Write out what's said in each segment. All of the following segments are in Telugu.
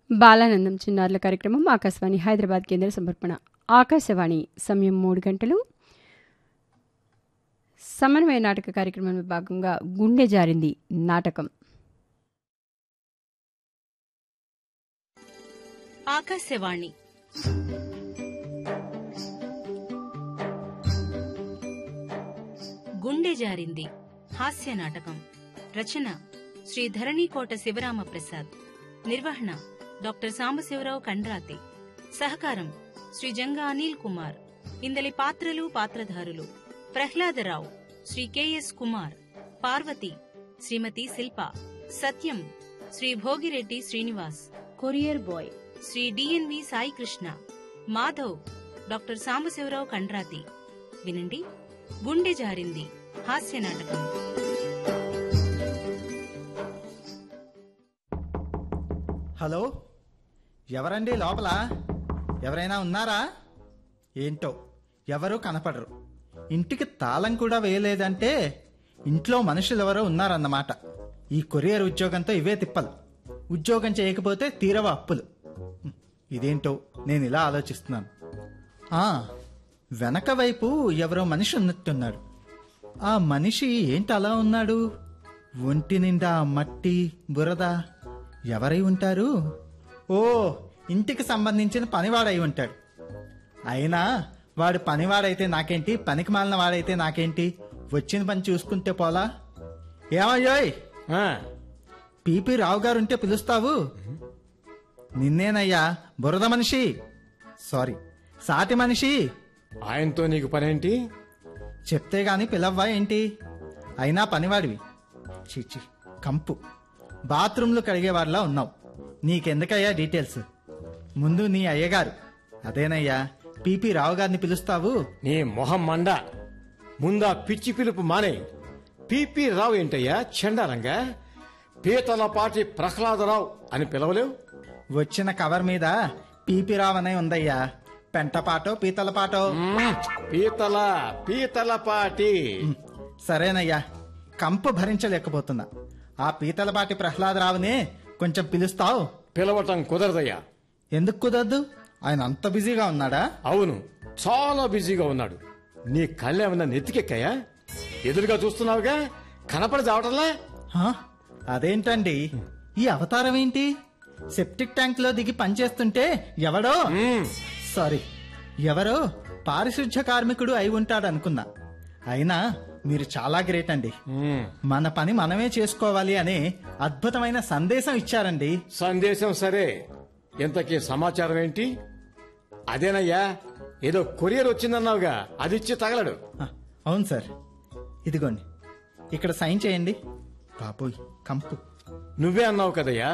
బాలానందం చిన్నారుల కార్యక్రమం ఆకాశవాణి హైదరాబాద్ కేంద్ర సమర్పణ ఆకాశవాణి సమయం మూడు గంటలు సమన్వయ నాటక కార్యక్రమంలో భాగంగా గుండె జారింది నాటకం ఆకాశవాణి గుండె జారింది హాస్య నాటకం రచన శ్రీ ధరణీకోట శివరామ ప్రసాద్ నిర్వహణ డాక్టర్ సాంబశివరావు కండ్రాతి సహకారం శ్రీ జంగా అనిల్ కుమార్ ఇందలి పాత్రలు పాత్రధారులు Prahladarao Shri KS Kumar Parvati Shrimati Shilpa Satyam Shri Bhogireddy Srinivas courier boy Shri DNV Saikrishna Madhav doctor Sambasivarao Kandrathi వినండి గుండె జారింది హాస్య నాటకం హలో ఎవరండి లోపల ఎవరైనా ఉన్నారా ఏంటో ఎవరూ కనపడరు ఇంటికి తాళం కూడా వేయలేదంటే ఇంట్లో మనుషులు ఎవరో ఉన్నారన్నమాట ఈ కొరియర్ ఉద్యోగంతో ఇవే తిప్పలు ఉద్యోగం చేయకపోతే తీరవ అప్పులు హ్మ్, ఇదేంటో నేను ఇలా ఆలోచిస్తున్నాను ఆ వెనక వైపు ఎవరో మనిషి ఉన్నట్టున్నాడు ఆ మనిషి ఏంటి అలా ఉన్నాడు ఒంటి నిండా మట్టి బురద ఎవరై ఉంటారు ఓ ఇంటికి సంబంధించిన పనివాడై ఉంటాడు అయినా వాడు పనివాడైతే నాకేంటి పనికి మాలిన వాడైతే నాకేంటి వచ్చిన పని చూసుకుంటే పోలా ఏమయ్యోయ్ ఆ, పీపీ రావు గారు ఉంటే పిలుస్తావు నిన్నేనయ్యా బురద మనిషి సారీ సాటి మనిషి ఆయనతో నీకు పనేంటి చెప్తే గాని పిలవ్వా ఏంటి అయినా పనివాడివి చీచి కంపు బాత్రూంలు కడిగేవాడిలా ఉన్నావు నీకెందుకయ్యా డీటెయిల్స్ ముందు నీ అయ్యగారు అదేనయ్యా పీపీ రావు గారిని పిలుస్తావు నీ మొహం మండ ముందా పిచ్చి పిలుపు మానే పిపి రావు ఏంటయ్యా చండాలంగా పీతల పాటి ప్రహ్లాదరావు అని పిలవలేవు వచ్చిన కవర్ మీద పీపీ రావు అనే ఉందయ్యా పెంటపాటో పీతల పాటో మ్మ్, పీతల పీతల పాటి సరేనయ్యా కంపు భరించలేకపోతున్నా ఆ పీతలపాటి ప్రహ్లాదరావునే కొంచెం పిలుస్తావు పిలవటం కుదరదయ్యా ఎందుకు కుదరదు ఆయన అంత బిజీగా ఉన్నాడా అవును చాలా బిజీగా ఉన్నాడు నీ కళ్ళేమన్నా నెత్తికెక్కాయా ఎదురుగా చూస్తున్నావుగా కనపడి చావటంలా హా? అదేంటండి ఈ అవతారం ఏంటి సెప్టిక్ ట్యాంక్ లో దిగి పనిచేస్తుంటే ఎవడో మ్మ్, సారీ ఎవరో పారిశుధ్య కార్మికుడు అయి ఉంటాడు అనుకున్నా అయినా మీరు చాలా గ్రేట్ అండి మ్మ్. మన పని మనమే చేసుకోవాలి అనే అద్భుతమైన సందేశం ఇచ్చారండి సందేశం సరే ఇంతకీ సమాచారం ఏంటి అదేనయ్యా ఏదో కొరియర్ వచ్చిందన్నావుగా అది ఇచ్చి తగలడు ఆ, అవును సార్ ఇదిగోండి ఇక్కడ సైన్ చేయండి బాబోయ్ కంపు నువ్వే అన్నావు కదయ్యా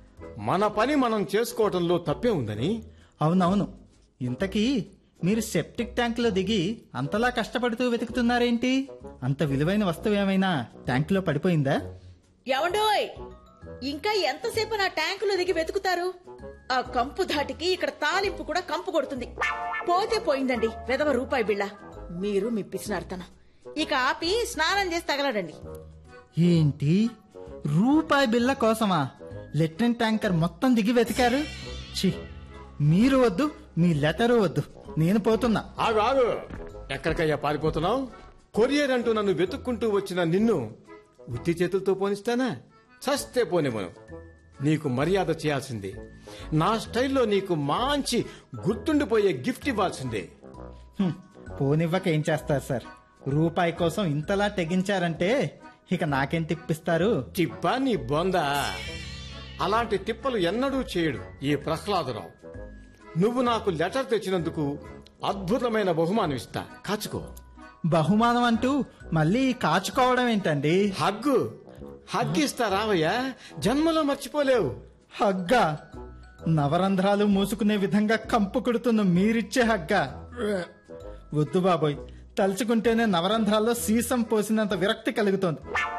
మన పని మనం చేసుకోవటంలో తప్పే ఉందని అవునవును ఇంతకీ మీరు సెప్టిక్ ట్యాంక్ లో దిగి అంతలా కష్టపడుతూ వెతుకుతున్నారేంటి అంత విలువైన వస్తువు ఏమైనా ట్యాంక్ లో పడిపోయిందా ఎవండోయ్ ఇంకా ఎంతసేపు నా ట్యాంకులో దిగి వెతుకుతారు ఆ కంపు ధాటికి ఇక్కడ తాలింపు కూడా కంపు కొడుతుంది పోతే పోయిందండి వెదవ రూపాయి బిళ్ళ మీరు మీ పిసినారుతనం ఇక ఆపి స్నానం చేసి తగలడండి ఏంటి రూపాయి బిల్ల కోసమా లెట్రిన్ ట్యాంకర్ మొత్తం దిగి వెతికారు ఛీ మీరు వద్దు మీ లెటరు వద్దు నేను పోతున్నా ఆగు ఆగు ఎక్కడికయ్యా పారిపోతున్నావు కొరియర్ అంటూ నన్ను వెతుక్కుంటూ వచ్చిన నిన్ను ఉత్తి చేతులతో పోనిస్తానా చస్తే పోనివ్వను నీకు మర్యాద చేయాల్సిందే నా స్టైల్లో నీకు మంచి గుర్తుండిపోయే గిఫ్ట్ ఇవ్వాల్సిందే హ్మ్, పోనివ్వక ఏం చేస్తారు సార్ రూపాయి కోసం ఇంతలా తెగించారంటే ఇక నాకేం తిప్పిస్తారు తిప్ప నీ బొంద అలాంటి తిప్పలు ఎన్నడూ చేయడు ఈ ప్రహ్లాదరావు నువ్వు నాకు లెటర్ తెచ్చినందుకు అద్భుతమైన బహుమానం ఇస్తా కాచుకో బహుమానం అంటూ మళ్ళీ కాచుకోవడం ఏంటండి హగ్గు హగ్గిస్తా రావయ్యా జన్మలో మర్చిపోలేవు హగ్గా నవరంధ్రాలు మూసుకునే విధంగా కంపు కొడుతున్న మీరిచ్చే హగ్గా వద్దు బాబోయ్ తలుచుకుంటేనే నవరంధ్రాల్లో సీసం పోసినంత విరక్తి కలుగుతోంది